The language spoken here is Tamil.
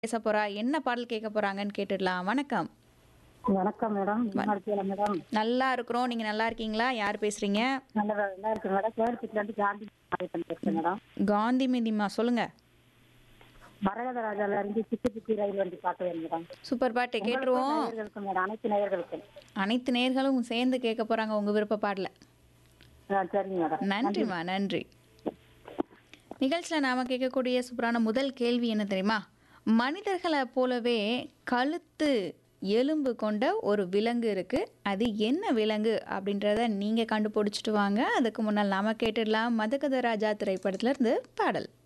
பேச போறா என்ன பாடல் கேட்க போறாங்கன்னு கேட்டுடலாம் வணக்கம் வணக்கம் மேடம் நல்லா இருக்கீங்களா மேடம் நல்லா இருக்கிறோம் நீங்க நல்லா இருக்கீங்களா யார் பேசுறீங்க நல்லா நல்லா இருக்கு மேடம் கோயம்புத்தூர்ல இருந்து காந்தி ஆதித்தன் பேசுறேன் மேடம் காந்தி மிதிமா சொல்லுங்க மரகத ராஜால இருந்து சிக்கு சிக்கு ரயில் வண்டி பார்க்க வேணும் மேடம் சூப்பர் பாட்டு கேட்டுருவோம் நேயர்களுக்கும் மேடம் அனைத்து நேயர்களுக்கும் அனைத்து நேர்களும் சேர்ந்து கேட்க போறாங்க உங்க விருப்ப பாடல ஆ, சரிங்க மேடம் நன்றிம்மா நன்றி நிகழ்ச்சியில் நாம் கேட்கக்கூடிய சூப்பரான முதல் கேள்வி என்ன தெரியுமா மனிதர்களை போலவே கழுத்து எலும்பு கொண்ட ஒரு விலங்கு இருக்குது அது என்ன விலங்கு அப்படின்றத நீங்கள் கண்டுபிடிச்சிட்டு வாங்க அதுக்கு முன்னால் நாம கேட்டுடலாம் மதகத ராஜா திரைப்படத்துல இருந்து பாடல்